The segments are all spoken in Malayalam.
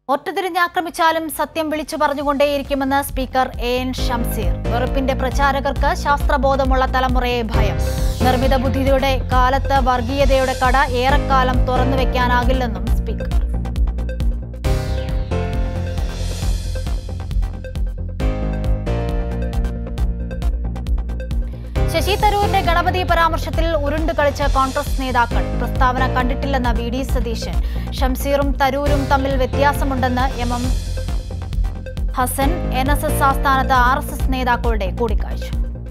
ഒറ്റതിരിഞ്ഞാക്രമിച്ചാലും സത്യം വിളിച്ചു പറഞ്ഞുകൊണ്ടേയിരിക്കുമെന്ന് സ്പീക്കർ എ എൻ ഷംസീർ വെറുപ്പിന്റെ പ്രചാരകർക്ക് ശാസ്ത്രബോധമുള്ള തലമുറയെ ഭയം നിർമ്മിത ബുദ്ധിയുടെ കാലത്ത് വർഗീയതയുടെ കട ഏറെക്കാലം തുറന്നു വെക്കാനാകില്ലെന്നും സ്പീക്കർ ശശി തരൂരിന്റെ ഗണപതി പരാമർശത്തിൽ ഉരുണ്ടു കളിച്ച കോൺഗ്രസ് നേതാക്കൾ പ്രസ്താവന കണ്ടിട്ടില്ലെന്ന വി ഡി സതീശൻ ഷംസീറും തരൂരും തമ്മിൽ വ്യത്യാസമുണ്ടെന്ന് M M Hassan N S S ആസ്ഥാനത്ത് ആർ എസ് എസ് നേതാക്കളുടെ കൂടിക്കാഴ്ച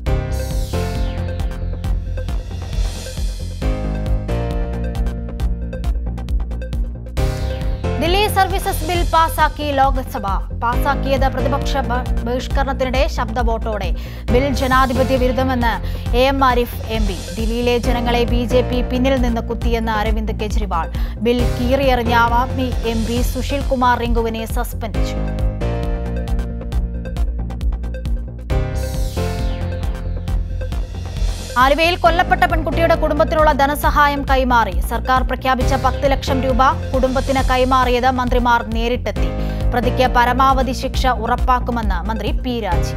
ദില്ലി സർവീസസ് ബിൽ പാസാക്കി ലോക്സഭ പാസാക്കിയത് പ്രതിപക്ഷ ബ- ബഹിഷ്കരണത്തിനിടെ ശബ്ദ വോട്ടോടെ ബിൽ ജനാധിപത്യ വിരുദ്ധമെന്ന് A M Arif M P ദില്ലിയിലെ ജനങ്ങളെ ബി ജെ പി പിന്നിൽ നിന്ന് കുത്തിയെന്ന് അരവിന്ദ് കെജ്രിവാൾ ബിൽ കീറിയെറിഞ്ഞ ആം ആദ്മി എം പി സുശീൽ കുമാർ റിങ്കുവിനെ സസ്പെൻഡ് ചെയ്തു ആലുവയിൽ കൊല്ലപ്പെട്ട പെൺകുട്ടിയുടെ കുടുംബത്തിനുള്ള ധനസഹായം കൈമാറി സർക്കാർ പ്രഖ്യാപിച്ച പത്ത് ലക്ഷം രൂപ കുടുംബത്തിന് കൈമാറിയത് മന്ത്രിമാർ നേരിട്ടെത്തി പ്രതിക്ക് പരമാവധി ശിക്ഷ ഉറപ്പാക്കുമെന്ന് മന്ത്രി പി രാജി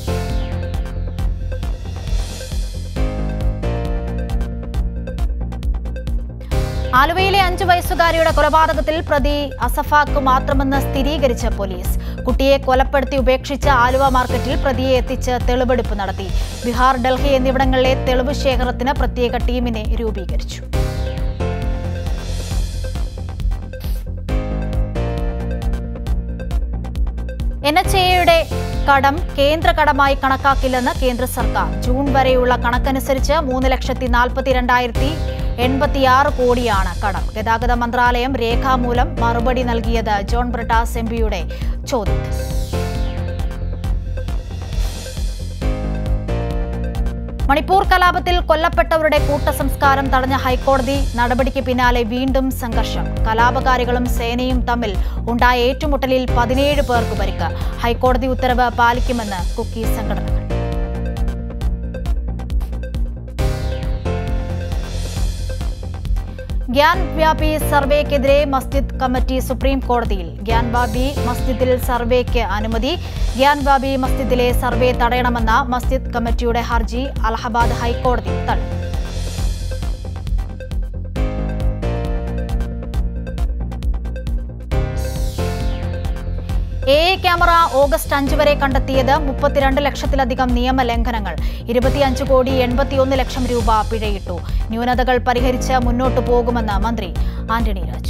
ആലുവയിലെ അഞ്ചു വയസ്സുകാരിയുടെ കൊലപാതകത്തിൽ പ്രതി അസഫാക്ക് മാത്രമെന്ന് സ്ഥിരീകരിച്ച പോലീസ് കുട്ടിയെ കൊലപ്പെടുത്തി ഉപേക്ഷിച്ച ആലുവ മാർക്കറ്റിൽ പ്രതിയെ എത്തിച്ച് തെളിവെടുപ്പ് നടത്തി ബീഹാർ ഡൽഹി എന്നിവിടങ്ങളിലെ തെളിവ് ശേഖരത്തിന് പ്രത്യേക ടീമിനെ രൂപീകരിച്ചു എൻ എച്ച് എയുടെ കടം കേന്ദ്ര കടമായി കണക്കാക്കില്ലെന്ന് കേന്ദ്ര സർക്കാർ ജൂൺ വരെയുള്ള കണക്കനുസരിച്ച് മൂന്ന് ലക്ഷത്തി നാൽപ്പത്തിരണ്ടായിരത്തി എൺപത്തിയാറ് കോടിയാണ് കടം ഗതാഗത മന്ത്രാലയം രേഖാമൂലം മറുപടി നൽകിയത് ജോൺ ബ്രിട്ടാസ് എം പിയുടെ ചോദ്യത്തിൽ മണിപ്പൂർ കലാപത്തിൽ കൊല്ലപ്പെട്ടവരുടെ കൂട്ടസംസ്കാരം തടഞ്ഞ ഹൈക്കോടതി നടപടിക്ക് പിന്നാലെ വീണ്ടും സംഘർഷം കലാപകാരികളും സേനയും തമ്മിൽ ഉണ്ടായ ഏറ്റുമുട്ടലിൽ പതിനേഴ് പേർക്ക് പരിക്ക് ഹൈക്കോടതി ഉത്തരവ് പാലിക്കുമെന്ന് കുക്കി സംഘടനകൾ ഗ്യാൻ വ്യാപി സർവേക്കെതിരെ മസ്ജിദ് കമ്മിറ്റി സുപ്രീം കോടതിയിൽ ഗ്യാൻ വാബി മസ്ജിദിൽ സർവേക്ക് അനുമതി ഗ്യാൻ വാബി മസ്ജിദിലെ സർവേ തടയണമെന്ന മസ്ജിദ് കമ്മിറ്റിയുടെ ഹർജി അലഹബാദ് ഹൈക്കോടതി തള്ളി എ ഐ ക്യാമറ ഓഗസ്റ്റ് അഞ്ച് വരെ കണ്ടെത്തിയത് മുപ്പത്തിരണ്ട് ലക്ഷത്തിലധികം നിയമലംഘനങ്ങൾ ഇരുപത്തിയഞ്ച് കോടി എൺപത്തിയൊന്ന് ലക്ഷം രൂപ പിഴയിട്ടു ന്യൂനതകൾ പരിഹരിച്ച് മുന്നോട്ടു പോകുമെന്ന് മന്ത്രി ആന്റണി രാജ്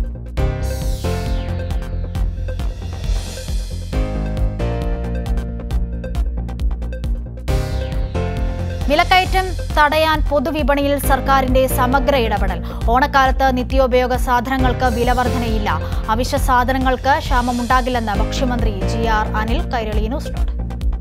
വിലക്കയറ്റം തടയാൻ പൊതുവിപണിയിൽ സർക്കാരിന്റെ സമഗ്ര ഇടപെടൽ ഓണക്കാലത്ത് നിത്യോപയോഗ സാധനങ്ങൾക്ക് വില വർധനയില്ല അവശ്യ സാധനങ്ങൾക്ക് ക്ഷാമമുണ്ടാകില്ലെന്ന് ഭക്ഷ്യമന്ത്രി G R Anil Kairali news dot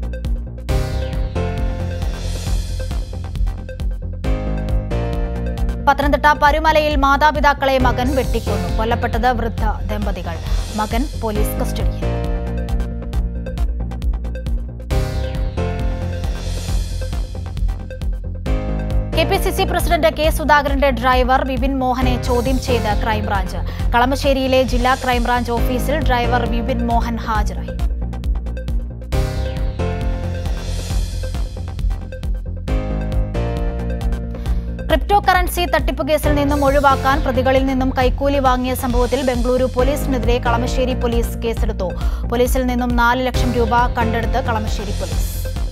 Pathanamthitta പരുമലയിൽ മാതാപിതാക്കളെ മകൻ വെട്ടിക്കൊന്നു കൊല്ലപ്പെട്ടത് വൃദ്ധ ദമ്പതികൾ മകൻ പോലീസ് കസ്റ്റഡിയിൽ K P C C president K സുധാകരന്റെ ഡ്രൈവർ വിപിൻ മോഹനെ ചോദ്യം ചെയ്ത് ക്രൈംബ്രാഞ്ച് കളമശ്ശേരിയിലെ ജില്ലാ ക്രൈംബ്രാഞ്ച് ഓഫീസിൽ ഡ്രൈവർ വിപിൻ മോഹൻ ഹാജരായി ക്രിപ്റ്റോ കറൻസി തട്ടിപ്പ് കേസിൽ നിന്നും ഒഴിവാക്കാൻ പ്രതികളിൽ നിന്നും കൈക്കൂലി വാങ്ങിയ സംഭവത്തിൽ ബംഗളൂരു പോലീസിനെതിരെ കളമശ്ശേരി പോലീസ് കേസെടുത്തു പോലീസിൽ നിന്നും നാല് ലക്ഷം രൂപ കണ്ടെടുത്ത് കളമശ്ശേരി പോലീസ്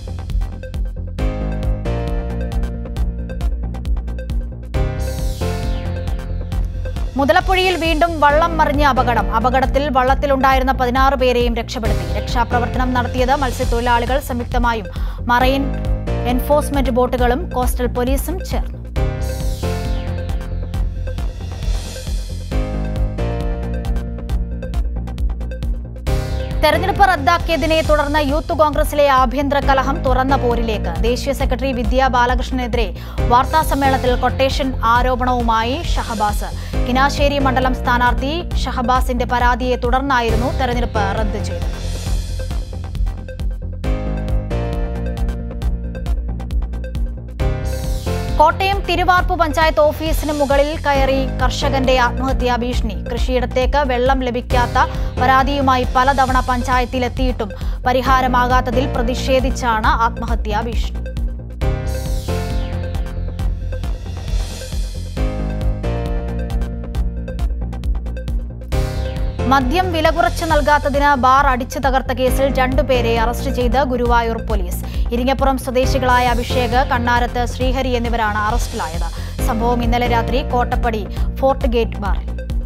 മുതലപ്പുഴയിൽ വീണ്ടും വള്ളം മറിഞ്ഞ അപകടം അപകടത്തിൽ വള്ളത്തിലുണ്ടായിരുന്ന പതിനാറ് പേരെയും രക്ഷപ്പെടുത്തി രക്ഷാപ്രവർത്തനം നടത്തിയത് മത്സ്യത്തൊഴിലാളികൾ സംയുക്തമായും മറൈൻ എൻഫോഴ്സ്മെന്റ് ബോട്ടുകളും കോസ്റ്റൽ പോലീസും ചേർന്നു തെരഞ്ഞെടുപ്പ് റദ്ദാക്കിയതിനെ തുടർന്ന് യൂത്ത് കോൺഗ്രസിലെ ആഭ്യന്തര കലഹം തുറന്ന പോരിലേക്ക് ദേശീയ സെക്രട്ടറി വിദ്യാ ബാലകൃഷ്ണനെതിരെ വാർത്താ സമ്മേളനത്തിൽ കൊട്ടേഷൻ ആരോപണവുമായി ഷഹബാസ് കിനാശ്ശേരി മണ്ഡലം സ്ഥാനാർത്ഥി ഷഹബാസിന്റെ പരാതിയെ തുടർന്നായിരുന്നു തെരഞ്ഞെടുപ്പ് റദ്ദ് ചെയ്തത് കോട്ടയം തിരുവാർപ്പ് പഞ്ചായത്ത് ഓഫീസിന് മുകളിൽ കയറി കർഷകന്റെ ആത്മഹത്യാ ഭീഷണി കൃഷിയിടത്തേക്ക് വെള്ളം ലഭിക്കാത്ത പരാതിയുമായി പലതവണ പഞ്ചായത്തിലെത്തിയിട്ടും പരിഹാരമാകാത്തതിൽ പ്രതിഷേധിച്ചാണ് ആത്മഹത്യാ ഭീഷണി മദ്യം വില കുറച്ച് നൽകാത്തതിന് ബാർ അടിച്ചു തകർത്ത കേസിൽ രണ്ടുപേരെ അറസ്റ്റ് ചെയ്ത് ഗുരുവായൂർ പോലീസ് ഇരിങ്ങപ്പുറം സ്വദേശികളായ അഭിഷേക് കണ്ണാരത്ത് ശ്രീഹരി എന്നിവരാണ് അറസ്റ്റിലായത് സംഭവം ഇന്നലെ രാത്രി കോട്ടപ്പടി ഫോർട്ട് ഗേറ്റ് ബാറിൽ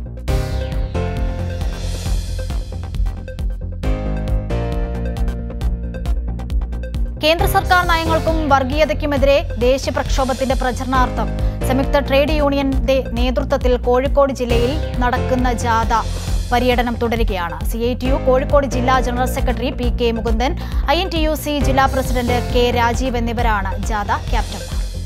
കേന്ദ്ര സർക്കാർ നയങ്ങൾക്കും വർഗീയതയ്ക്കുമെതിരെ ദേശീയ പ്രക്ഷോഭത്തിന്റെ പ്രചരണാർത്ഥം സംയുക്ത ട്രേഡ് യൂണിയന്റെ നേതൃത്വത്തിൽ കോഴിക്കോട് ജില്ലയിൽ നടക്കുന്ന ജാഥ പര്യടനം തുടരുകയാണ് C I T U Kozhikode ജില്ലാ general secretary P K Mukundan I N T U C ജില്ലാ പ്രസിഡന്റ് കെ രാജീവ് എന്നിവരാണ് ജാഥ ക്യാപ്റ്റന്മാർ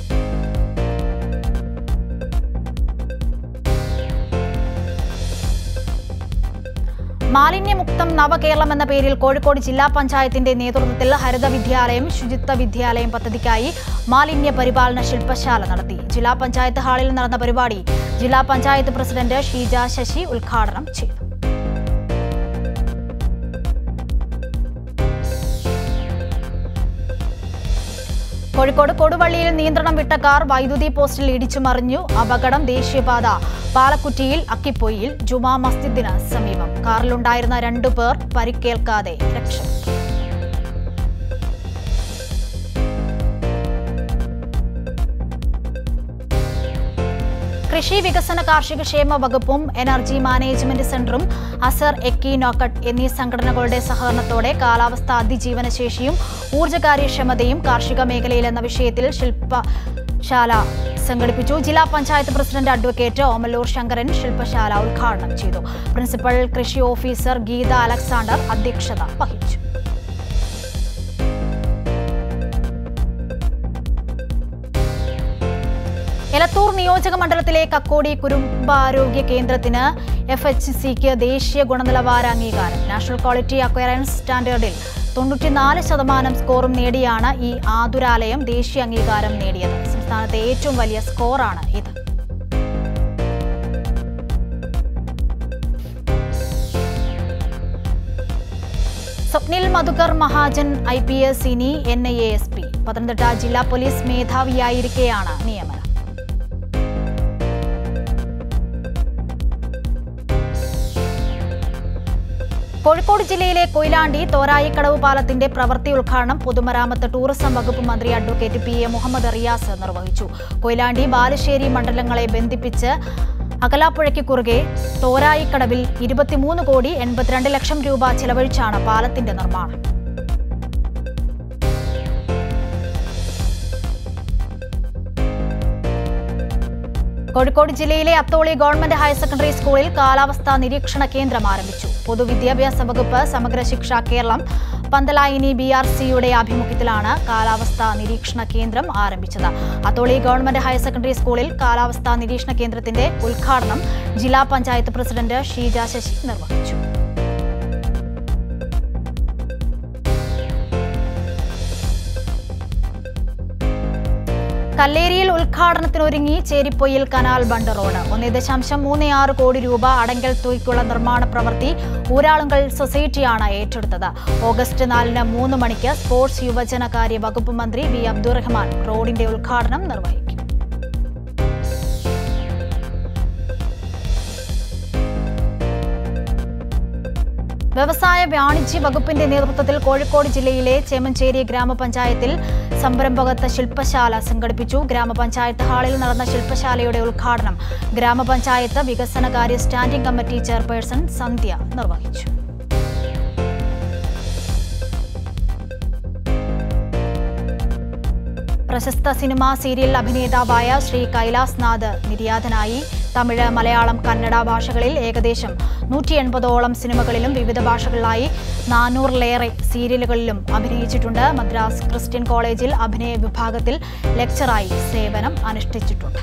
മാലിന്യമുക്തം നവകേരളം എന്ന പേരിൽ കോഴിക്കോട് ജില്ലാ പഞ്ചായത്തിന്റെ നേതൃത്വത്തിൽ ഹരിത വിദ്യാലയം ശുചിത്വ വിദ്യാലയം പദ്ധതിക്കായി മാലിന്യ പരിപാലന ശില്പശാല നടത്തി ജില്ലാ പഞ്ചായത്ത് ഹാളിൽ നടന്ന പരിപാടി ജില്ലാ പഞ്ചായത്ത് പ്രസിഡന്റ് ഷീജ ശശി ഉദ്ഘാടനം ചെയ്തു കോഴിക്കോട് കൊടുവള്ളിയിൽ നിയന്ത്രണം വിട്ട കാർ വൈദ്യുതി പോസ്റ്റിൽ ഇടിച്ചു മറിഞ്ഞു അപകടം ദേശീയപാത പാലക്കുറ്റിയിൽ അക്കിപ്പൊയിൽ ജുമാ മസ്ജിദിന് സമീപം കാറിലുണ്ടായിരുന്ന രണ്ടു പേർ പരിക്കേൽക്കാതെ രക്ഷപ്പെട്ടു കൃഷി വികസന കാർഷിക ക്ഷേമ വകുപ്പും എനർജി മാനേജ്മെന്റ് സെന്ററും അസർ എക്കി നോക്കട്ട് എന്നീ സംഘടനകളുടെ സഹകരണത്തോടെ കാലാവസ്ഥ അതിജീവന ശേഷിയും ഊർജ്ജ കാര്യക്ഷമതയും കാർഷിക മേഖലയിൽ എന്ന വിഷയത്തിൽ ശില്പശാല സംഘടിപ്പിച്ചു ജില്ലാ പഞ്ചായത്ത് പ്രസിഡന്റ് അഡ്വക്കേറ്റ് ഓമല്ലൂർ ശങ്കരൻ ശില്പശാല ഉദ്ഘാടനം ചെയ്തു പ്രിൻസിപ്പൽ കൃഷി ഓഫീസർ ഗീത അലക്സാണ്ടർ അധ്യക്ഷത വഹിച്ചു എലത്തൂർ നിയോജക മണ്ഡലത്തിലെ കക്കോടി കുടുംബാരോഗ്യ കേന്ദ്രത്തിന് എഫ് എച്ച് സിക്ക് ദേശീയ ഗുണനിലവാര അംഗീകാരം നാഷണൽ ക്വാളിറ്റി അക്വയറൻസ് സ്റ്റാൻഡേർഡിൽ തൊണ്ണൂറ്റിനാല് ശതമാനം സ്കോറും നേടിയാണ് ഈ ആതുരാലയം ദേശീയ അംഗീകാരം നേടിയത് സംസ്ഥാനത്തെ ഏറ്റവും വലിയ സ്കോറാണ് ഇത് Swapnil Madhukar Mahajan I P S ഇനി N I A S P Pathanamthitta ജില്ലാ പോലീസ് മേധാവിയായിരിക്കെയാണ് നിയമനം കോഴിക്കോട് ജില്ലയിലെ കൊയിലാണ്ടി തോരായിക്കടവ് പാലത്തിന്റെ പ്രവൃത്തി ഉദ്ഘാടനം പൊതുമരാമത്ത് ടൂറിസം വകുപ്പ് മന്ത്രി advocate P A Muhammad Riyas നിർവഹിച്ചു കൊയിലാണ്ടി ബാലുശ്ശേരി മണ്ഡലങ്ങളെ ബന്ധിപ്പിച്ച് അകലാപ്പുഴയ്ക്ക് കുറുകെ തോരായിക്കടവിൽ ഇരുപത്തിമൂന്ന് കോടി എൺപത്തിരണ്ട് ലക്ഷം രൂപ ചെലവഴിച്ചാണ് പാലത്തിന്റെ നിർമ്മാണം കോഴിക്കോട് ജില്ലയിലെ അത്തോളി ഗവൺമെന്റ് ഹയർ സെക്കൻഡറി സ്കൂളിൽ കാലാവസ്ഥാ നിരീക്ഷണ കേന്ദ്രം ആരംഭിച്ചു പൊതുവിദ്യാഭ്യാസ വകുപ്പ് സമഗ്ര ശിക്ഷ കേരളം പന്തലായിനി ബി ആർ സിയുടെ ആഭിമുഖ്യത്തിലാണ് കാലാവസ്ഥാ നിരീക്ഷണ കേന്ദ്രം ആരംഭിച്ചത് അത്തോളി ഗവൺമെന്റ് ഹയർ സെക്കൻഡറി സ്കൂളിൽ കാലാവസ്ഥാ നിരീക്ഷണ കേന്ദ്രത്തിന്റെ ഉദ്ഘാടനം ജില്ലാ പഞ്ചായത്ത് പ്രസിഡന്റ് ഷീജ ശശി നിർവഹിച്ചു കല്ലേരിയിൽ ഉദ്ഘാടനത്തിനൊരുങ്ങി ചേരിപ്പൊയിൽ കനാൽ ബണ്ട് റോഡ് ഒന്നേ ദശാംശം മൂന്ന് ആറ് കോടി രൂപ അടങ്കൽ തുകയ്ക്കുള്ള നിർമ്മാണ പ്രവൃത്തി ഊരാളുങ്കൽ സൊസൈറ്റിയാണ് ഏറ്റെടുത്തത് ഓഗസ്റ്റ് നാലിന് മൂന്ന് മണിക്ക് സ്പോർട്സ് യുവജനകാര്യ വകുപ്പ് മന്ത്രി വി അബ്ദുറഹ്മാൻ റോഡിന്റെ ഉദ്ഘാടനം നിർവഹിക്കും വ്യവസായ വാണിജ്യ വകുപ്പിന്റെ നേതൃത്വത്തിൽ കോഴിക്കോട് ജില്ലയിലെ ചേമഞ്ചേരി ഗ്രാമപഞ്ചായത്തിൽ സംരംഭകത്വ ശില്പശാല സംഘടിപ്പിച്ചു ഗ്രാമപഞ്ചായത്ത് ഹാളിൽ നടന്ന ശില്പശാലയുടെ ഉദ്ഘാടനം ഗ്രാമപഞ്ചായത്ത് വികസനകാര്യ സ്റ്റാൻഡിംഗ് കമ്മിറ്റി ചെയർപേഴ്സൺ സന്ധ്യ നിർവഹിച്ചു പ്രശസ്ത സിനിമാ സീരിയൽ അഭിനേതാവായ ശ്രീ കൈലാസ് നാഥ് നിര്യാതനായി തമിഴ് മലയാളം കന്നഡ ഭാഷകളിൽ ഏകദേശം നൂറ്റി എൺപതോളം സിനിമകളിലും വിവിധ ഭാഷകളിലായി നാനൂറിലേറെ സീരിയലുകളിലും അഭിനയിച്ചിട്ടുണ്ട് മദ്രാസ് ക്രിസ്ത്യൻ കോളേജിൽ അഭിനയ വിഭാഗത്തിൽ ലെക്ചറായി സേവനം അനുഷ്ഠിച്ചിട്ടുണ്ട്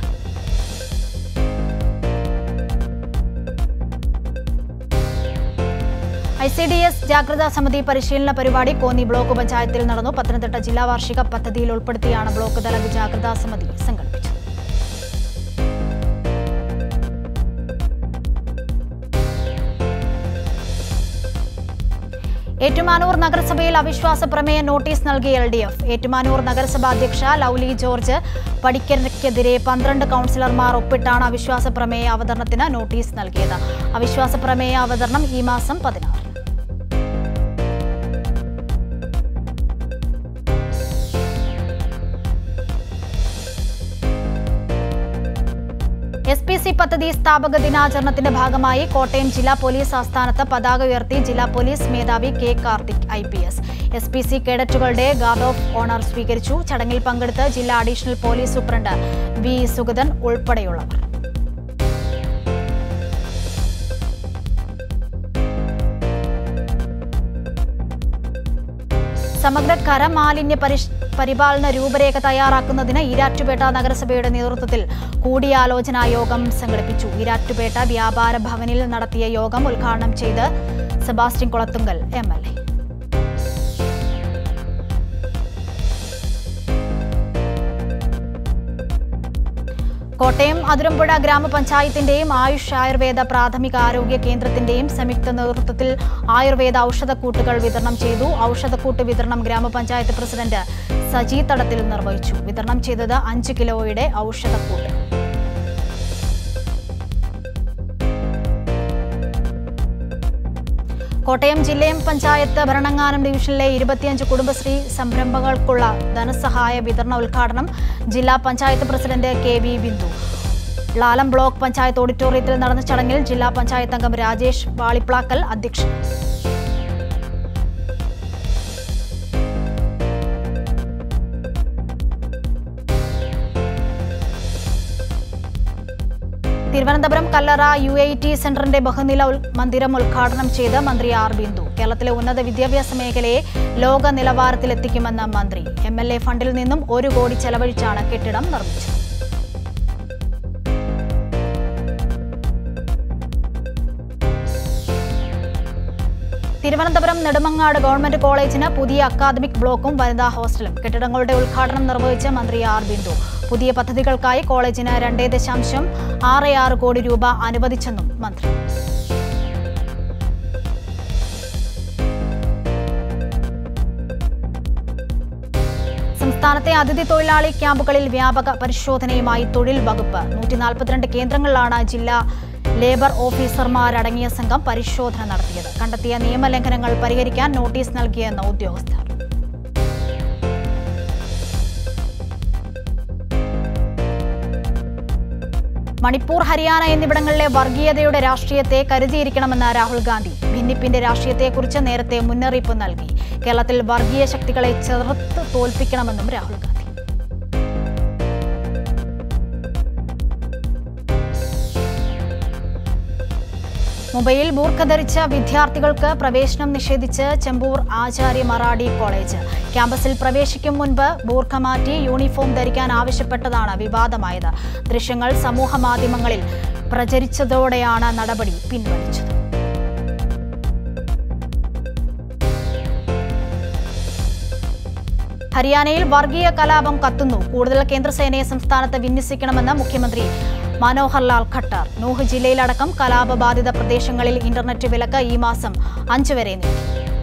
ഐ സി ഡി എസ് ജാഗ്രതാ സമിതി പരിശീലന പരിപാടി കോന്നി ബ്ലോക്ക് പഞ്ചായത്തിൽ നടന്നു പത്തനംതിട്ട ജില്ലാ വാർഷിക പദ്ധതിയിൽ ഉൾപ്പെടുത്തിയാണ് ബ്ലോക്ക് തല ജാഗ്രതാ സമിതി സംഘടിപ്പിച്ചത് ഏറ്റുമാനൂർ നഗരസഭയിൽ അവിശ്വാസ പ്രമേയ നോട്ടീസ് നൽകിയ എൽ ഡി എഫ് ഏറ്റുമാനൂർ നഗരസഭാ അധ്യക്ഷ ലൗലി ജോർജ് പടിക്കലിനെതിരെ പന്ത്രണ്ട് കൗൺസിലർമാർ ഒപ്പിട്ടാണ് അവിശ്വാസ പ്രമേയ അവതരണത്തിന് നോട്ടീസ് നൽകിയത് അവിശ്വാസ പ്രമേയ അവതരണം ഈ മാസം പതിനാറ് എസ് പി സി പദ്ധതി സ്ഥാപക ദിനാചരണത്തിന്റെ ഭാഗമായി കോട്ടയം ജില്ലാ പോലീസ് ആസ്ഥാനത്ത് പതാക ഉയർത്തി ജില്ലാ പോലീസ് മേധാവി K Karthik I P S S P C കേഡറ്റുകളുടെ ഗാർഡ് ഓഫ് ഓണർ സ്വീകരിച്ചു ചടങ്ങിൽ പങ്കെടുത്ത് ജില്ലാ additional police superintendent V Sugathan ഉൾപ്പെടെയുള്ളവർ സമഗ്ര കരമാലിന്യ പരിഷ് പരിപാലന രൂപരേഖ തയ്യാറാക്കുന്നതിന് ഈരാറ്റുപേട്ട നഗരസഭയുടെ നേതൃത്വത്തിൽ കൂടിയാലോചനാ യോഗം സംഘടിപ്പിച്ചു ഈരാറ്റുപേട്ട വ്യാപാര ഭവനിൽ നടത്തിയ യോഗം ഉദ്ഘാടനം ചെയ്ത് Sebastian Kulathunkal M L A Kottayam Athirampuzha ഗ്രാമപഞ്ചായത്തിന്റെയും ആയുഷ് ആയുർവേദ പ്രാഥമിക ആരോഗ്യ കേന്ദ്രത്തിന്റെയും സംയുക്ത നേതൃത്വത്തിൽ ആയുർവേദ ഔഷധക്കൂട്ടുകൾ വിതരണം ചെയ്തു ഔഷധക്കൂട്ട് വിതരണം ഗ്രാമപഞ്ചായത്ത് പ്രസിഡന്റ് സജി തടത്തിൽ നിർവഹിച്ചു വിതരണം ചെയ്തത് അഞ്ച് കിലോയുടെ ഔഷധക്കൂട്ട് കോട്ടയം ജില്ലയും പഞ്ചായത്ത് ഭരണങ്ങാനം ഡിവിഷനിലെ ഇരുപത്തിയഞ്ച് കുടുംബശ്രീ സംരംഭങ്ങൾക്കുള്ള ധനസഹായ വിതരണ ഉദ്ഘാടനം ജില്ലാ panchayat president K V Bindu Lalam block panchayat ഓഡിറ്റോറിയത്തിൽ നടന്ന ചടങ്ങിൽ ജില്ലാ പഞ്ചായത്ത് അംഗം രാജേഷ് വാളിപ്ലാക്കൽ അധ്യക്ഷൻ Thiruvananthapuram Kallara U I T സെന്ററിന്റെ ബഹുനില ഉൽ- മന്ദിരം ഉദ്ഘാടനം ചെയ്ത് മന്ത്രി ആർ ബിന്ദു കേരളത്തിലെ ഉന്നത വിദ്യാഭ്യാസ മേഖലയെ ലോക നിലവാരത്തിലെത്തിക്കുമെന്ന് മന്ത്രി എം എൽ എ ഫണ്ടിൽ നിന്നും ഒരു കോടി ചെലവഴിച്ചാണ് കെട്ടിടം നിർമ്മിച്ചത് തിരുവനന്തപുരം നെടുമങ്ങാട് ഗവൺമെന്റ് കോളേജിന് പുതിയ അക്കാദമിക് ബ്ലോക്കും വനിതാ ഹോസ്റ്റലും കെട്ടിടങ്ങളുടെ ഉദ്ഘാടനം നിർവഹിച്ച മന്ത്രി ആർ ബിന്ദു പുതിയ പദ്ധതികൾക്കായി കോളേജിന് രണ്ടേ ദശാംശം ആറ് ആറ് കോടി രൂപ അനുവദിച്ചെന്നും മന്ത്രി സംസ്ഥാനത്തെ അതിഥി തൊഴിലാളി ക്യാമ്പുകളിൽ വ്യാപക പരിശോധനയുമായി തൊഴിൽ വകുപ്പ് നൂറ്റി നാൽപ്പത്തിരണ്ട് കേന്ദ്രങ്ങളിലാണ് ജില്ലാ ലേബർ ഓഫീസർമാരടങ്ങിയ സംഘം പരിശോധന നടത്തിയത് കണ്ടെത്തിയ നിയമലംഘനങ്ങൾ പരിഹരിക്കാൻ നോട്ടീസ് നൽകിയെന്ന് ഉദ്യോഗസ്ഥർ മണിപ്പൂർ ഹരിയാന എന്നിവിടങ്ങളിലെ വർഗീയതയുടെ രാഷ്ട്രീയത്തെ കരുതിയിരിക്കണമെന്ന് രാഹുൽ ഗാന്ധി ഭിന്നിപ്പിന്റെ രാഷ്ട്രീയത്തെക്കുറിച്ച് നേരത്തെ മുന്നറിയിപ്പ് നൽകി കേരളത്തിൽ വർഗീയ ശക്തികളെ ചെറുത്ത് തോൽപ്പിക്കണമെന്നും രാഹുൽ ഗാന്ധി മുംബൈയിൽ ബൂർഖ ധരിച്ച വിദ്യാർത്ഥികൾക്ക് പ്രവേശനം നിഷേധിച്ച് ചെമ്പൂർ ആചാര്യ മറാഠി കോളേജ് ക്യാമ്പസിൽ പ്രവേശിക്കും മുൻപ് ബൂർഖ മാറ്റി യൂണിഫോം ധരിക്കാൻ ആവശ്യപ്പെട്ടതാണ് വിവാദമായത് ദൃശ്യങ്ങൾ സമൂഹ മാധ്യമങ്ങളിൽ പ്രചരിച്ചതോടെയാണ് നടപടി പിൻവലിച്ചത് ഹരിയാനയിൽ വർഗീയ കലാപം കത്തുന്നു കൂടുതൽ കേന്ദ്രസേനയെ സംസ്ഥാനത്ത് വിന്യസിക്കണമെന്ന് മുഖ്യമന്ത്രി മനോഹർ ലാൽ ഖട്ടർ നൂഹ് ജില്ലയിലടക്കം കലാപബാധിത പ്രദേശങ്ങളിൽ ഇന്റർനെറ്റ് വിലക്ക് ഈ മാസം അഞ്ച് വരെ നീട്ടി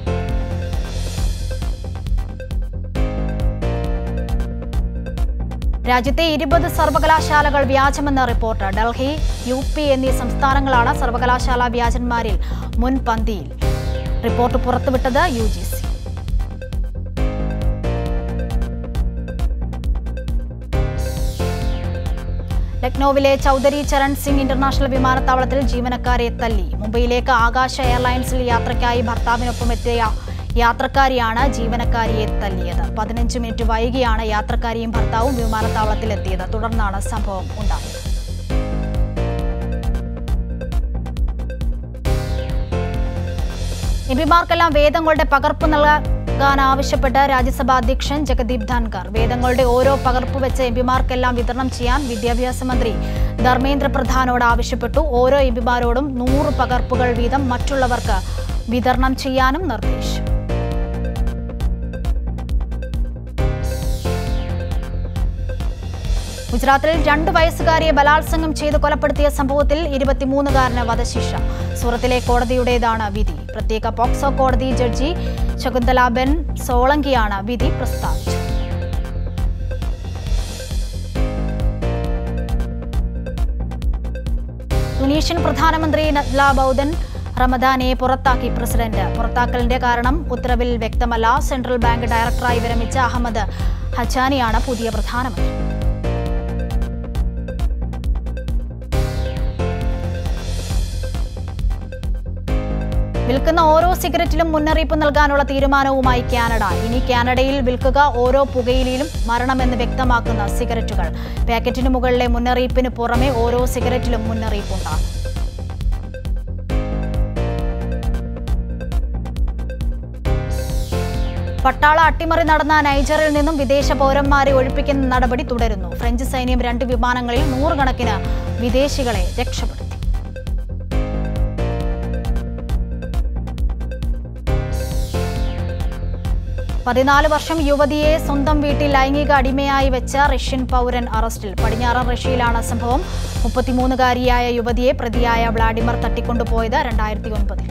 രാജ്യത്തെ ഇരുപത് സർവകലാശാലകൾ വ്യാജമെന്ന റിപ്പോർട്ട് ഡൽഹി യു പി എന്നീ സംസ്ഥാനങ്ങളാണ് സർവകലാശാല വ്യാജന്മാരിൽ മുൻപന്തിയിൽ റിപ്പോർട്ട് പുറത്തുവിട്ടത് യു ജി സി ലക്നൌവിലെ ചൌധരി ചരൺ സിംഗ് ഇന്റർനാഷണൽ വിമാനത്താവളത്തിൽ ജീവനക്കാരെ തല്ലി മുംബൈയിലേക്ക് ആകാശ എയർലൈൻസിൽ യാത്രയ്ക്കായി ഭർത്താവിനൊപ്പം എത്തിയ യാത്രക്കാരിയാണ് ജീവനക്കാരിയെ തല്ലിയത് പതിനഞ്ച് മിനിറ്റ് വൈകിയാണ് യാത്രക്കാരിയും ഭർത്താവും വിമാനത്താവളത്തിലെത്തിയത് തുടർന്നാണ് സംഭവം ഉണ്ടായത് എംപിമാർക്കെല്ലാം വേദങ്ങളുടെ പകർപ്പ് നൽകാൻ ആവശ്യപ്പെട്ട് രാജ്യസഭാ അധ്യക്ഷൻ ജഗദീപ് ധൻകർ വേദങ്ങളുടെ ഓരോ പകർപ്പ് വെച്ച് എംപിമാർക്കെല്ലാം വിതരണം ചെയ്യാൻ വിദ്യാഭ്യാസ മന്ത്രി ധർമ്മേന്ദ്ര പ്രധാനോട് ആവശ്യപ്പെട്ടു ഓരോ എംപിമാരോടും നൂറ് പകർപ്പുകൾ വീതം മറ്റുള്ളവർക്ക് വിതരണം ചെയ്യാനും നിർദ്ദേശിച്ചു ഗുജറാത്തിൽ രണ്ട് വയസ്സുകാരിയെ ബലാത്സംഗം ചെയ്ത് കൊലപ്പെടുത്തിയ സംഭവത്തിൽ ഇരുപത്തിമൂന്നുകാരന് വധശിക്ഷ സൂറത്തിലെ കോടതിയുടേതാണ് വിധി പ്രത്യേക പോക്സോ കോടതി ജഡ്ജി ശകുന്തല ബെൻ സോളങ്കിയാണ് വിധി പ്രസ്താവിച്ചത് തുനീഷ്യൻ പ്രധാനമന്ത്രി നദ്ല ബൗദൻ റമദാനെ പുറത്താക്കി പ്രസിഡന്റ് പുറത്താക്കലിന്റെ കാരണം ഉത്തരവിൽ വ്യക്തമല്ല സെൻട്രൽ ബാങ്ക് ഡയറക്ടറായി വിരമിച്ച അഹമ്മദ് ഹജാനിയാണ് പുതിയ പ്രധാനമന്ത്രി വിൽക്കുന്ന ഓരോ സിഗരറ്റിലും മുന്നറിയിപ്പ് നൽകാനുള്ള തീരുമാനവുമായി കാനഡ ഇനി കാനഡയിൽ വിൽക്കുക ഓരോ പുകയിലും മരണമെന്ന് വ്യക്തമാക്കുന്ന സിഗരറ്റുകൾ പാക്കറ്റിന് മുകളിലെ മുന്നറിയിപ്പിന് പുറമെ ഓരോ സിഗരറ്റിലും മുന്നറിയിപ്പുണ്ടാകും പട്ടാള അട്ടിമറി നടന്ന നൈജറിൽ നിന്നും വിദേശ പൗരന്മാരെ ഒഴിപ്പിക്കുന്ന നടപടി തുടരുന്നു ഫ്രഞ്ച് സൈന്യം രണ്ട് വിമാനങ്ങളിൽ നൂറുകണക്കിന് വിദേശികളെ രക്ഷപ്പെടുത്തി പതിനാല് വർഷം യുവതിയെ സ്വന്തം വീട്ടിൽ ലൈംഗിക അടിമയായി വെച്ച റഷ്യൻ പൗരൻ അറസ്റ്റിൽ പടിഞ്ഞാറൻ റഷ്യയിലാണ് സംഭവം മുപ്പത്തിമൂന്നുകാരിയായ യുവതിയെ പ്രതിയായ വ്ളാഡിമർ തട്ടിക്കൊണ്ടുപോയത് രണ്ടായിരത്തി ഒൻപതിൽ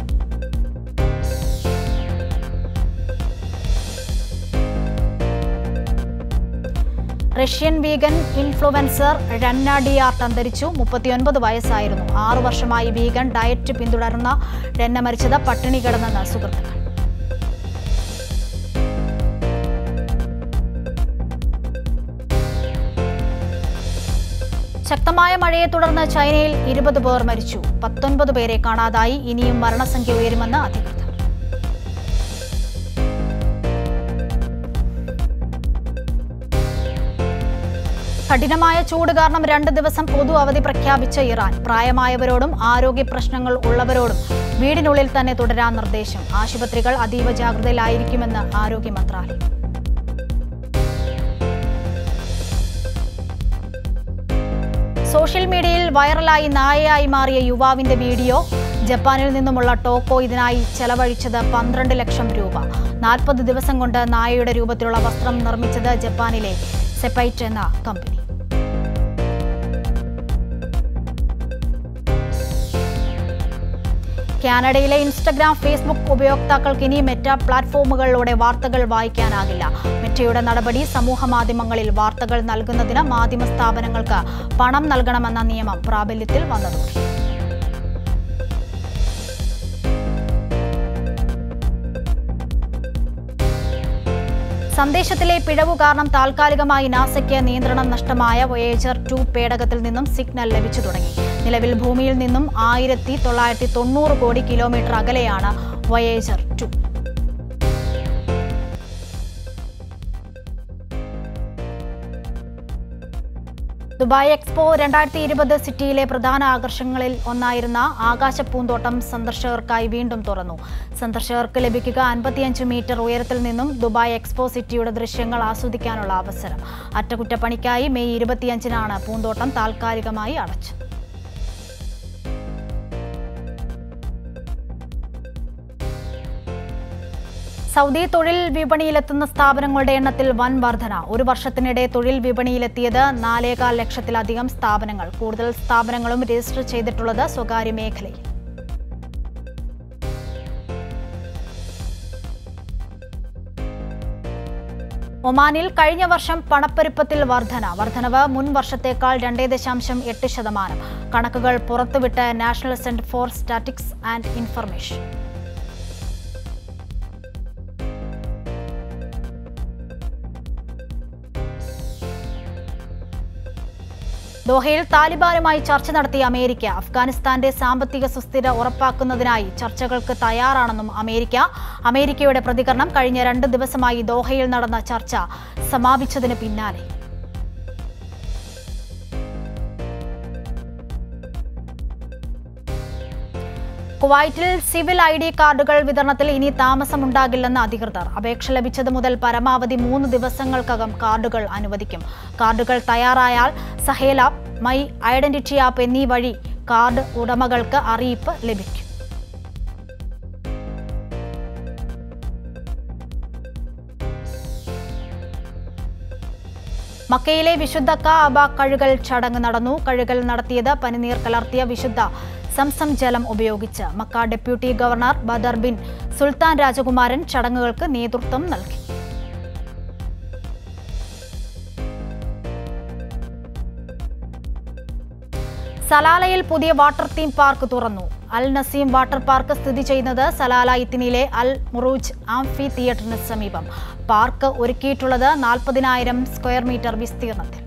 Russian vegan influencer Zhanna D'Art അന്തരിച്ചു മുപ്പത്തിയൊൻപത് വയസ്സായിരുന്നു ആറു വർഷമായി വീഗൻ ഡയറ്റ് പിന്തുടർന്ന രന്ന മരിച്ചത് പട്ടിണി കിടന്നെന്ന് സുഹൃത്തുക്കൾ ശക്തമായ മഴയെ തുടർന്ന് ചൈനയിൽ ഇരുപത് പേർ മരിച്ചു പത്തൊൻപത് പേരെ കാണാതായി ഇനിയും മരണസംഖ്യ ഉയരുമെന്ന് അധികൃതർ കഠിനമായ ചൂട് കാരണം രണ്ട് ദിവസം പൊതു അവധി പ്രഖ്യാപിച്ച ഇറാൻ പ്രായമായവരോടും ആരോഗ്യ പ്രശ്നങ്ങൾ ഉള്ളവരോടും വീടിനുള്ളിൽ തന്നെ തുടരാൻ നിർദ്ദേശം ആശുപത്രികൾ അതീവ ജാഗ്രതയിലായിരിക്കുമെന്ന് ആരോഗ്യ മന്ത്രാലയം സോഷ്യൽ മീഡിയയിൽ വൈറലായി നായയായി മാറിയ യുവാവിന്റെ വീഡിയോ ജപ്പാനിൽ നിന്നുമുള്ള ടോക്കോ ഇതിനായി ചെലവഴിച്ചത് പന്ത്രണ്ട് ലക്ഷം രൂപ നാൽപ്പത് ദിവസം കൊണ്ട് നായയുടെ രൂപത്തിലുള്ള വസ്ത്രം നിർമ്മിച്ചത് ജപ്പാനിലെ സെപ്പൈറ്റ് എന്ന കമ്പനി കാനഡയിലെ ഇൻസ്റ്റഗ്രാം ഫേസ്ബുക്ക് ഉപയോക്താക്കൾക്ക് ഇനി മെറ്റ പ്ലാറ്റ്ഫോമുകളിലൂടെ വാർത്തകൾ വായിക്കാനാകില്ല മെറ്റയുടെ നടപടി സമൂഹ മാധ്യമങ്ങളിൽ വാർത്തകൾ നൽകുന്നതിന് മാധ്യമ സ്ഥാപനങ്ങൾക്ക് പണം നൽകണമെന്ന നിയമം പ്രാബല്യത്തിൽ വന്നതോടെ സന്ദേശത്തിലെ പിഴവു കാരണം താൽക്കാലികമായി നാസയ്ക്ക് നിയന്ത്രണം നഷ്ടമായ വോയേജർ ടു പേടകത്തിൽ നിന്നും സിഗ്നൽ ലഭിച്ചു തുടങ്ങി നിലവിൽ ഭൂമിയിൽ നിന്നും ആയിരത്തി തൊള്ളായിരത്തി തൊണ്ണൂറ് കോടി കിലോമീറ്റർ അകലെയാണ് വോയേജർ ടു ദുബായ് എക്സ്പോ രണ്ടായിരത്തി ഇരുപത് സിറ്റിയിലെ പ്രധാന ആകർഷണങ്ങളിൽ ഒന്നായിരുന്ന ആകാശ പൂന്തോട്ടം സന്ദർശകർക്കായി വീണ്ടും തുറന്നു സന്ദർശകർക്ക് ലഭിക്കുക അൻപത്തിയഞ്ച് മീറ്റർ ഉയരത്തിൽ നിന്നും ദുബായ് എക്സ്പോ സിറ്റിയുടെ ദൃശ്യങ്ങൾ ആസ്വദിക്കാനുള്ള അവസരം അറ്റകുറ്റപ്പണിക്കായി മെയ് ഇരുപത്തിയഞ്ചിനാണ് പൂന്തോട്ടം താൽക്കാലികമായി അടച്ചത് സൗദി തൊഴിൽ വിപണിയിലെത്തുന്ന സ്ഥാപനങ്ങളുടെ എണ്ണത്തിൽ വൻ വർധന ഒരു വർഷത്തിനിടെ തൊഴിൽ വിപണിയിലെത്തിയത് നാലേകാൽ ലക്ഷത്തിലധികം സ്ഥാപനങ്ങൾ കൂടുതൽ സ്ഥാപനങ്ങളും രജിസ്റ്റർ ചെയ്തിട്ടുള്ളത് സ്വകാര്യ മേഖലയിൽ ഒമാനിൽ കഴിഞ്ഞ വർഷം പണപ്പെരുപ്പത്തിൽ വർധന വർധനവ് മുൻ വർഷത്തേക്കാൾ രണ്ടേ ദശാംശം എട്ട് ശതമാനം കണക്കുകൾ പുറത്തുവിട്ട national centre for statistics and information ദോഹയിൽ താലിബാനുമായി ചർച്ച നടത്തിയ അമേരിക്ക അഫ്ഗാനിസ്ഥാന്റെ സാമ്പത്തിക സുസ്ഥിര ഉറപ്പാക്കുന്നതിനായി ചർച്ചകൾക്ക് തയ്യാറാണെന്നും അമേരിക്ക അമേരിക്കയുടെ പ്രതികരണം കഴിഞ്ഞ രണ്ട് ദിവസമായി ദോഹയിൽ നടന്ന ചർച്ച സമാപിച്ചതിന് പിന്നാലെ കുവൈറ്റിൽ സിവിൽ ഐ ഡി കാർഡുകൾ വിതരണത്തിൽ ഇനി താമസമുണ്ടാകില്ലെന്ന് അധികൃതർ അപേക്ഷ ലഭിച്ചത് മുതൽ പരമാവധി മൂന്ന് ദിവസങ്ങൾക്കകം കാർഡുകൾ അനുവദിക്കും കാർഡുകൾ തയ്യാറായാൽ Sahel app my identity app എന്നീ വഴി കാർഡ് ഉടമകൾക്ക് അറിയിപ്പ് ലഭിക്കും മക്കയിലെ വിശുദ്ധ കാബ കഴുകൽ ചടങ്ങ് നടന്നു കഴുകൽ നടത്തിയത് പനിനീർ കലർത്തിയ വിശുദ്ധ സംസം ജലം ഉപയോഗിച്ച് Mecca deputy governor Badr bin Sultan രാജകുമാരൻ ചടങ്ങുകൾക്ക് നേതൃത്വം നൽകി സലാലയിൽ പുതിയ വാട്ടർ തീം പാർക്ക് തുറന്നു അൽ നസീം വാട്ടർ പാർക്ക് സ്ഥിതി ചെയ്യുന്നത് സലാല ഇത്തിനിലെ അൽ മുറൂജ് ആംഫി തിയേറ്ററിന് സമീപം പാർക്ക് ഒരുക്കിയിട്ടുള്ളത് നാൽപ്പതിനായിരം സ്ക്വയർ മീറ്റർ വിസ്തീർണത്തിൽ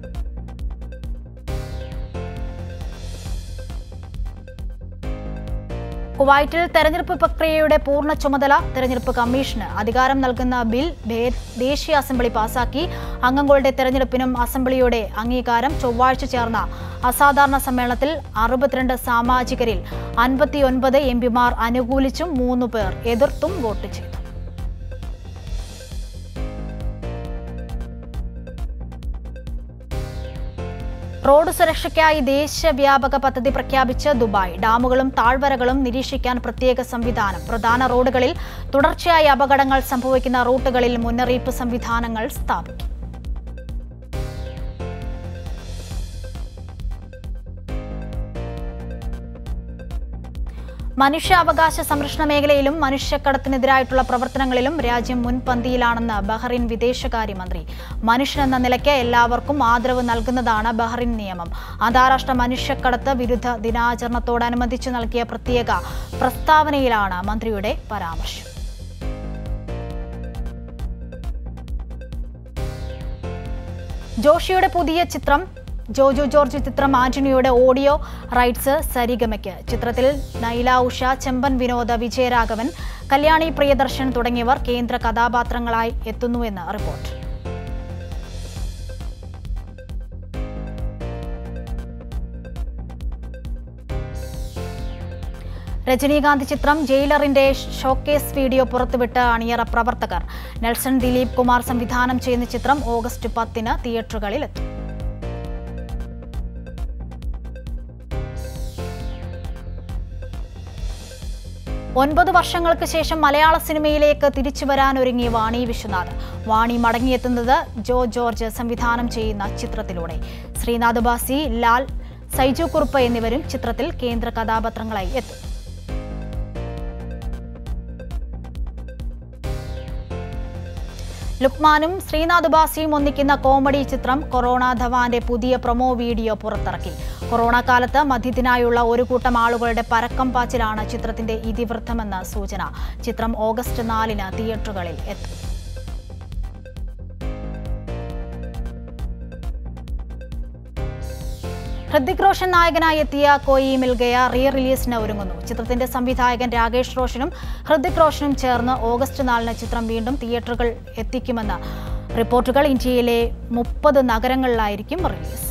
കുവൈറ്റിൽ തെരഞ്ഞെടുപ്പ് പ്രക്രിയയുടെ പൂർണ്ണ ചുമതല തെരഞ്ഞെടുപ്പ് കമ്മീഷന് അധികാരം നൽകുന്ന ബിൽ ഭേ- ദേശീയ അസംബ്ലി പാസാക്കി അംഗങ്ങളുടെ തെരഞ്ഞെടുപ്പിനും അസംബ്ലിയുടെ അംഗീകാരം ചൊവ്വാഴ്ച ചേർന്ന അസാധാരണ സമ്മേളനത്തിൽ അറുപത്തിരണ്ട് സാമാജികരിൽ അൻപത്തിയൊൻപത് എം പിമാർ അനുകൂലിച്ചും മൂന്ന് പേർ എതിർത്തും വോട്ട് ചെയ്തു റോഡ് സുരക്ഷയ്ക്കായി ദേശവ്യാപക പദ്ധതി പ്രഖ്യാപിച്ച് ദുബായ് ഡാമുകളും താഴ്വരകളും നിരീക്ഷിക്കാൻ പ്രത്യേക സംവിധാനം പ്രധാന റോഡുകളിൽ തുടർച്ചയായി അപകടങ്ങൾ സംഭവിക്കുന്ന റൂട്ടുകളിൽ മുന്നറിയിപ്പ് സംവിധാനങ്ങൾ സ്ഥാപിക്കും മനുഷ്യാവകാശ സംരക്ഷണ മേഖലയിലും മനുഷ്യക്കടത്തിനെതിരായിട്ടുള്ള പ്രവർത്തനങ്ങളിലും രാജ്യം മുൻപന്തിയിലാണെന്ന് ബഹ്റിൻ വിദേശകാര്യമന്ത്രി മനുഷ്യനെന്ന നിലയ്ക്ക് എല്ലാവർക്കും ആദരവ് നൽകുന്നതാണ് ബഹ്റിൻ നിയമം അന്താരാഷ്ട്ര മനുഷ്യക്കടത്ത് വിരുദ്ധ ദിനാചരണത്തോടനുബന്ധിച്ച് നൽകിയ പ്രത്യേക പ്രസ്താവനയിലാണ് മന്ത്രിയുടെ പരാമർശം ജോഷിയുടെ പുതിയ ചിത്രം ജോജോ ജോർജ് ചിത്രം ആന്റണിയുടെ ഓഡിയോ റൈറ്റ്സ് സരിഗമയ്ക്ക് ചിത്രത്തിൽ നൈല ഉഷ ചെമ്പൻ വിനോദ വിജയരാഘവൻ കല്യാണി പ്രിയദർശൻ തുടങ്ങിയവർ കേന്ദ്ര കഥാപാത്രങ്ങളായി എത്തുന്നുവെന്ന് റിപ്പോർട്ട് രജനീകാന്ത് ചിത്രം ജയിലറിന്റെ ഷോക്കേസ് വീഡിയോ പുറത്തുവിട്ട് അണിയറ പ്രവർത്തകർ നെൽസൺ ദിലീപ് കുമാർ സംവിധാനം ചെയ്യുന്ന ചിത്രം ഓഗസ്റ്റ് പത്തിന് തിയേറ്ററുകളിലെത്തും ഒൻപത് വർഷങ്ങൾക്ക് ശേഷം മലയാള സിനിമയിലേക്ക് തിരിച്ചു വരാനൊരുങ്ങി വാണി വിശ്വനാഥ് വാണി മടങ്ങിയെത്തുന്നത് ജോ ജോർജ് സംവിധാനം ചെയ്യുന്ന ചിത്രത്തിലൂടെ ശ്രീനാഥ് ബാസി ലാൽ സൈജു കുറുപ്പ് എന്നിവരും ചിത്രത്തിൽ കേന്ദ്ര കഥാപാത്രങ്ങളായി എത്തും ലുക്മാനും ശ്രീനാഥ് ബാസിയും ഒന്നിക്കുന്ന കോമഡി ചിത്രം കൊറോണ ധവാന്റെ പുതിയ പ്രൊമോ വീഡിയോ പുറത്തിറക്കി കൊറോണ കാലത്ത് മദ്യത്തിനായുള്ള ഒരു കൂട്ടം ആളുകളുടെ പരക്കം പാച്ചിലാണ് ചിത്രത്തിന്റെ ഇതിവൃത്തമെന്ന് സൂചന ചിത്രം ഓഗസ്റ്റ് നാലിന് തിയേറ്ററുകളിൽ എത്തും ഹൃതിക് റോഷൻ നായകനായി എത്തിയ കോയി മിൽഗയ റീ റിലീസിന് ഒരുങ്ങുന്നു ചിത്രത്തിന്റെ സംവിധായകൻ രാകേഷ് റോഷനും ഹൃതിക് റോഷനും ചേർന്ന് ഓഗസ്റ്റ് നാലിന് ചിത്രം വീണ്ടും തിയേറ്ററുകൾ എത്തിക്കുമെന്ന് റിപ്പോർട്ടുകൾ ഇന്ത്യയിലെ മുപ്പത് നഗരങ്ങളിലായിരിക്കും റിലീസ്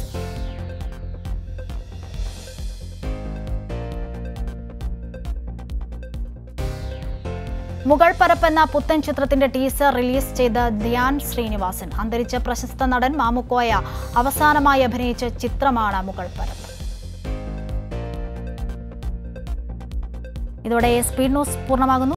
മുഗൾ പരപ്പ് എന്ന പുത്തൻ ചിത്രത്തിന്റെ ടീസർ റിലീസ് ചെയ്ത ധ്യാൻ ശ്രീനിവാസൻ അന്തരിച്ച പ്രശസ്ത നടൻ മാമുക്കോയ അവസാനമായി അഭിനയിച്ച ചിത്രമാണ് മുഗൾ പരപ്പ് ഇതോടെ സ്പീഡ് ന്യൂസ് പൂർണ്ണമാകുന്നു